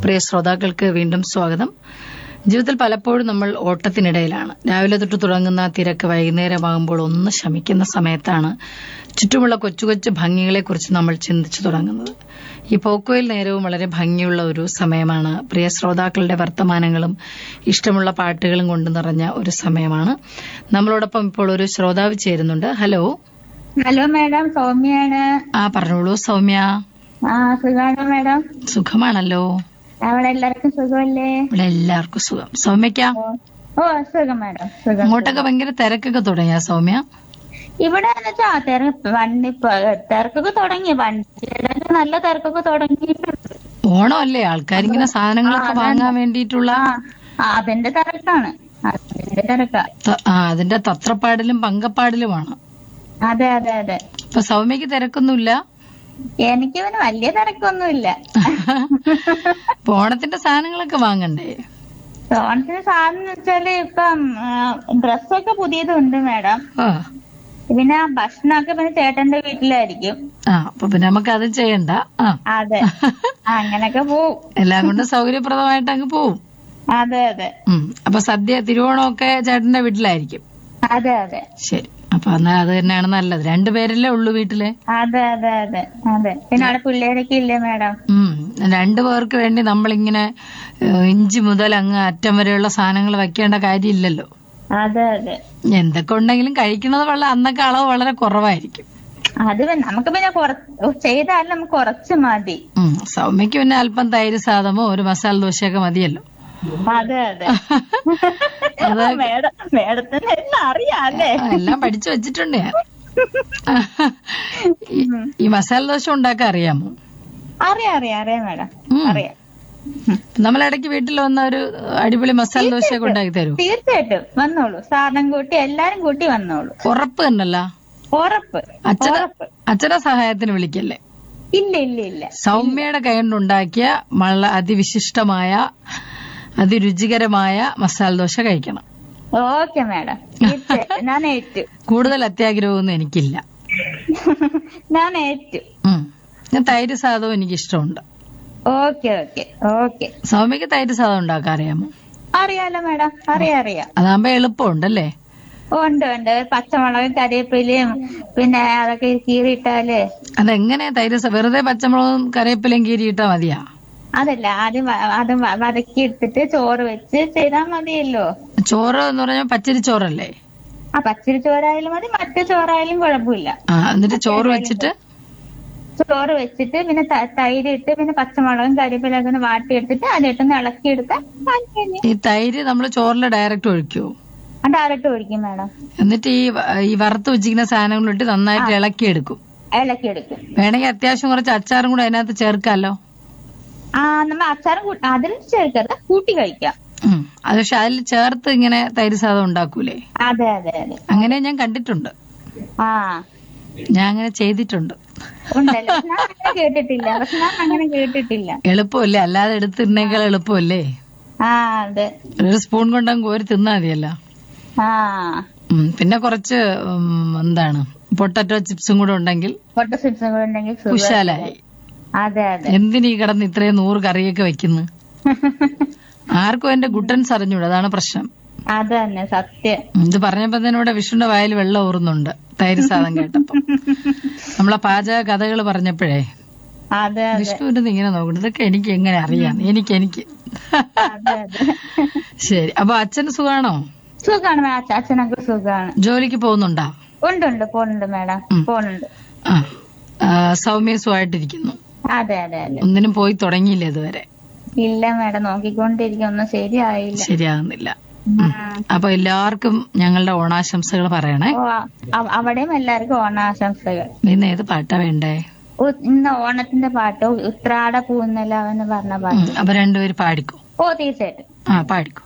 പ്രിയ ശ്രോതാക്കൾക്ക് വീണ്ടും സ്വാഗതം ജീവിതത്തിൽ പലപ്പോഴും നമ്മൾ ഓട്ടത്തിനിടയിലാണ് രാവിലെ തൊട്ട് തുടങ്ങുന്ന തിരക്ക് വൈകുന്നേരമാകുമ്പോൾ ഒന്ന് ശമിക്കുന്ന സമയത്താണ് ചുറ്റുമുള്ള കൊച്ചു കൊച്ചു ഭംഗികളെക്കുറിച്ച് നമ്മൾ ചിന്തിച്ചു തുടങ്ങുന്നത് ഈ പോക്കോയിൽ നേരവും വളരെ ഭംഗിയുള്ള ഒരു സമയമാണ് പ്രിയ ശ്രോതാക്കളുടെ വർത്തമാനങ്ങളും ഇഷ്ടമുള്ള പാട്ടുകളും കൊണ്ട് നിറഞ്ഞ ഒരു സമയമാണ് നമ്മളോടൊപ്പം ഇപ്പോൾ ഒരു ശ്രോതാവ് ചേരുന്നുണ്ട് ഹലോ ഹലോ മാഡം സൗമ്യയാണ് ആ പറഞ്ഞോളൂ സൗമ്യ ആ സുഖാണോ മാഡം സുഖമാണല്ലോ അവിടെ എല്ലാവർക്കും സുഖമല്ലേ ഇവിടെ എല്ലാവർക്കും സുഖം സൗമ്യക്ക ഓ, ഓ സുഖം മാഡം സുഖം അങ്ങോട്ടൊക്കെ ഭയങ്കര തിരക്കൊക്കെ തുടങ്ങിയ സൗമ്യ ഇവിടെ എന്ന് വെച്ചാ തിരക്ക് വണ്ടി പ- തിരക്കൊക്കെ തുടങ്ങി വണ്ടിയുടെ നല്ല തിരക്കൊക്കെ തുടങ്ങിയിട്ടുണ്ട് ഓണമല്ലേ ആൾക്കാരിങ്ങനെ സാധനങ്ങളൊക്കെ വാങ്ങാൻ വേണ്ടിയിട്ടുള്ള ആ ആ, അതിന്റെ തിരക്കാണ് അതിന്റെ തിരക്കാ ത- ആ അതിന്റെ തത്രപ്പാടിലും പങ്കപ്പാടിലുമാണ് അതെ അതെ അതെ ഇപ്പൊ സൗമ്യക്ക് തിരക്കൊന്നുമില്ല എനിക്ക് പിന്നെ വലിയ തിരക്കൊന്നുമില്ല ഇപ്പൊ ഓണത്തിന്റെ സാധനങ്ങളൊക്കെ വാങ്ങണ്ടേ ഓണത്തിന് സാധനം എന്ന് വെച്ചാല് ഇപ്പം ഡ്രസ്സൊക്കെ പുതിയതുണ്ട് മാഡം ആ പിന്നെ ഭക്ഷണമൊക്കെ പിന്നെ ചേട്ടന്റെ വീട്ടിലായിരിക്കും ആ അപ്പൊ പിന്നെ നമുക്ക് അത് ചെയ്യണ്ട ആ അതെ അങ്ങനൊക്കെ പോവും എല്ലാം കൊണ്ടും സൗകര്യപ്രദമായിട്ട് അങ്ങ് പോവും അതെ അതെ ഉം അപ്പൊ സദ്യ തിരുവോണമൊക്കെ ചേട്ടന്റെ വീട്ടിലായിരിക്കും അതെ അതെ ശരി അപ്പൊ എന്നാ അത് തന്നെയാണ് നല്ലത് രണ്ടുപേരല്ലേ ഉള്ളൂ വീട്ടില് അതെ അതെ അതെ അതെ പിന്നെ അവിടെ പിള്ളേരൊക്കെ ഇല്ലേ മാഡം ഉം രണ്ടു പേർക്ക് വേണ്ടി നമ്മളിങ്ങനെ ഏഹ്, ഇഞ്ചി മുതൽ അങ്ങ് അറ്റം വരെയുള്ള സാധനങ്ങൾ വെക്കേണ്ട കാര്യമില്ലല്ലോ അതെ അതെ എന്തൊക്കെ ഉണ്ടെങ്കിലും കഴിക്കുന്നത് വളരെ അന്നൊക്കെ അളവ് വളരെ കുറവായിരിക്കും അത് പിന്നെ നമുക്ക് പിന്നെ കുറച്ച് ചെയ്താലും നമുക്ക് കുറച്ച് മതി ഉം സൗമ്യക്ക് പിന്നെ അല്പം തൈര് സാദമോ ഒരു മസാല ദോശയൊക്കെ മതിയല്ലോ അതെ അതെ മേഡം മേഡത്തിന് എല്ലാം അറിയാം അല്ലേ എല്ലാം പഠിച്ചു വെച്ചിട്ടുണ്ട് ഞാൻ ഈ- ഈ മസാല ദോശ ഉണ്ടാക്കാൻ അറിയാമോ അറിയാം അറിയാം അറിയാം മേഡം ഉം. അറിയാം നമ്മളിടയ്ക്ക് വീട്ടിൽ വന്ന ഒരു അടിപൊളി മസാല ദോശയൊക്കെ ഉണ്ടാക്കി തരൂ തീർച്ചയായിട്ടും വന്നോളൂ സാറിനും കൂട്ടി എല്ലാരും കൂട്ടി വന്നോളൂ ഉറപ്പ് തന്നല്ല ഉറപ്പ് അച്ഛന ഉറപ്പ് അച്ഛനെ സഹായത്തിന് വിളിക്കല്ലേ ഇല്ല ഇല്ല ഇല്ല സൗമ്യയുടെ കൈകൊണ്ടുണ്ടാക്കിയ വളരെ അതിവിശിഷ്ടമായ അതിരുചികരമായ മസാല ദോശ കഴിക്കണം ഓക്കെ മാഡം തീർച്ചയായിട്ടും ഞാൻ ഏറ്റു കൂടുതൽ അത്യാഗ്രഹമൊന്നും എനിക്കില്ല ഞാൻ ഏറ്റു ഉം. ഞാൻ തൈര് സാധവും എനിക്ക് ഇഷ്ടമുണ്ട് ഓക്കെ ഓക്കെ ഓക്കെ സൗമ്യക്ക് തൈര് സാധം ഉണ്ടാക്കാൻ അറിയാമോ അറിയാലോ മാഡം അറിയാം അറിയാം അതാകുമ്പോ എളുപ്പമുണ്ടല്ലേ ഉണ്ട് ഉണ്ട് പച്ചമുളകും കരിവേപ്പിലയും പിന്നെ അതൊക്കെ കീറിയിട്ടാല് അതെങ്ങനെ തൈര് സ- വെറുതെ പച്ചമുളകും കറിവേപ്പിലയും കീരിയിട്ടാ മതിയാ അതല്ല ആദ്യം വ- അത് വ- വതക്കി എടുത്തിട്ട് ചോറ് വെച്ച് ചെയ്താൽ മതിയല്ലോ ചോറ് എന്ന് പറഞ്ഞാൽ പച്ചരി ചോറല്ലേ ആ പച്ചരി ചോറായാലും മതി മറ്റു ചോറായാലും കുഴപ്പമില്ല ആ എന്നിട്ട് ചോറ് വെച്ചിട്ട് ചോറ് വെച്ചിട്ട് പിന്നെ ത- തൈര് ഇട്ട് പിന്നെ പച്ചമുളകും കരിവേപ്പിലൊക്കെ ഒന്ന് വാട്ടിയെടുത്തിട്ട് അതിട്ടൊന്ന് ഇളക്കിയെടുത്താൽ കഴിഞ്ഞു ഈ തൈര് നമ്മൾ ചോറിൽ ഡയറക്റ്റ് ഒഴിക്കുവോ ഡയറക്റ്റ് ഒഴിക്കും മാഡം എന്നിട്ട് ഈ വ- ഈ വറുത്ത് വെച്ചിരിക്കുന്ന സാധനങ്ങളിട്ട് നന്നായിട്ട് ഇളക്കിയെടുക്കും ഇളക്കിയെടുക്കും വേണമെങ്കിൽ അത്യാവശ്യം കുറച്ച് അച്ചാറും കൂടെ അതിനകത്ത് ചേർക്കാമല്ലോ ആ നമ്മൾ അച്ചാറും കൂട്ടി അതിൽ ചേർക്കരുത് കൂട്ടി കഴിക്കാം ഉം. അത് പക്ഷെ അതിൽ ചേർത്ത് ഇങ്ങനെ തൈര് സാധം ഉണ്ടാക്കൂലേ അതെ അതെ അതെ അങ്ങനെ ഞാൻ കണ്ടിട്ടുണ്ട് ആ ഞാൻ അങ്ങനെ ചെയ്തിട്ടുണ്ട് ഉണ്ടല്ലോ പക്ഷെ ഞാൻ അങ്ങനെ കേട്ടിട്ടില്ല പക്ഷെ ഞാൻ അങ്ങനെ കേട്ടിട്ടില്ല എളുപ്പമല്ലേ അല്ലാതെ എടുത്തിരുന്നേക്കാൾ എളുപ്പമല്ലേ ആ അതെ ഒരു സ്പൂൺ കൊണ്ടങ്ങ് കോരി തിന്നാ മതിയല്ലോ ആ ഉം. പിന്നെ കുറച്ച് ഉം, എന്താണ് പൊട്ടറ്റോ ചിപ്സും കൂടെ ഉണ്ടെങ്കിൽ പൊട്ട ചിപ്സും കൂടെ ഉണ്ടെങ്കിൽ സുഖം. കുശാലായി അതെ അതെ എന്തിനീ കിടന്ന് ഇത്രയും നൂറ് കറിയൊക്കെ വെക്കുന്നു ആർക്കും എന്റെ ഗുട്ടൻസ് അറിഞ്ഞൂടാ അതാണ് പ്രശ്നം അത് തന്നെ സത്യം ഉം, ഇത് പറഞ്ഞപ്പോ തന്നെ ഇവിടെ വിഷ്ണുന്റെ വായിൽ വെള്ളം ഊറുന്നുണ്ട് തൈര് സാധം കേട്ടപ്പോ നമ്മളെ പാചക കഥകൾ പറഞ്ഞപ്പോഴേ അതെ അതെ വിഷ്ണുവിന്റെ ഇങ്ങനെ നോക്കണം ഇതൊക്കെ എനിക്ക് എങ്ങനെ അറിയാം എനിക്ക് എനിക്ക് അതെ അതെ ശരി അപ്പൊ അച്ഛന് സുഖാണോ സുഖാണ് മാ- അച്ഛ- അച്ഛനൊക്കെ സുഖാണ് ജോലിക്ക് പോകുന്നുണ്ടോ ഉണ്ട് ഉണ്ട് പോണുണ്ട് മാഡം ഉം. പോണുണ്ട് ആ ആ, സൗമ്യ സുഖമായിട്ടിരിക്കുന്നു അതെ അതെ അതെ ഒന്നിനും പോയി തുടങ്ങിയില്ല ഇതുവരെ ഇല്ല മാഡം നോക്കിക്കൊണ്ടിരിക്കും ഒന്നും ശരിയായില്ല ശരിയാകുന്നില്ല ഉം. അപ്പൊ എല്ലാവർക്കും ഞങ്ങളുടെ ഓണാശംസകൾ പറയണേ ഓ അ- അവ- അവിടെയും എല്ലാവർക്കും ഓണാശംസകൾ ഇന്ന് ഏത് പാട്ടാ വേണ്ടേ ഉ- ഇന്ന് ഓണത്തിന്റെ പാട്ട് ഉത്രാട പൂന്നല എന്ന് പറഞ്ഞ ഉം, പാട്ട് അപ്പൊ രണ്ടുപേര് പാടിക്കോ ഓ തീർച്ചയായിട്ടും ആ പാടിക്കോ